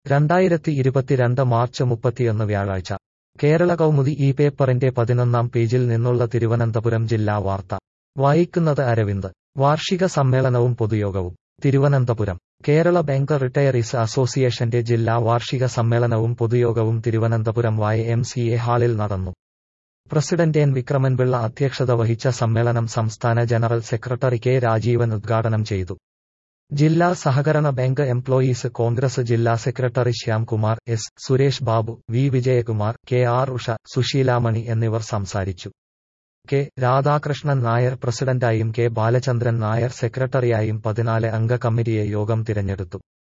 രണ്ടായിരത്തി ഇരുപത്തിരണ്ട് മാർച്ച് മുപ്പത്തിയൊന്ന് വ്യാഴാഴ്ച കേരള കൗമുദി ഈ പേപ്പറിന്റെ പതിനൊന്നാം പേജിൽ നിന്നുള്ള തിരുവനന്തപുരം ജില്ലാ വാർത്ത വായിക്കുന്നത് അരവിന്ദ് വാർഷിക സമ്മേളനവും പൊതുയോഗവും തിരുവനന്തപുരം കേരള ബാങ്ക് റിട്ടയറീസ് അസോസിയേഷന്റെ ജില്ലാ വാർഷിക സമ്മേളനവും പൊതുയോഗവും തിരുവനന്തപുരം വായ എം സി എ ഹാളിൽ നടന്നു പ്രസിഡന്റ് എൻ വിക്രമൻപിള്ള അധ്യക്ഷത വഹിച്ച സമ്മേളനം സംസ്ഥാന ജനറൽ സെക്രട്ടറി കെ രാജീവൻ ഉദ്ഘാടനം ചെയ്തു ജില്ലാ സഹകരണ ബാങ്ക് എംപ്ലോയീസ് കോൺഗ്രസ് ജില്ലാ secretary Shyamkumar S Suresh Babu V Vijayakumar K R Usha Susheelamani എന്നിവർ സംസാരിച്ചു കെ രാധാകൃഷ്ണൻ നായർ പ്രസിഡന്റായും കെ ബാലചന്ദ്രൻ നായർ സെക്രട്ടറിയായും പതിനാല് അംഗ കമ്മിറ്റിയെ യോഗം തിരഞ്ഞെടുത്തു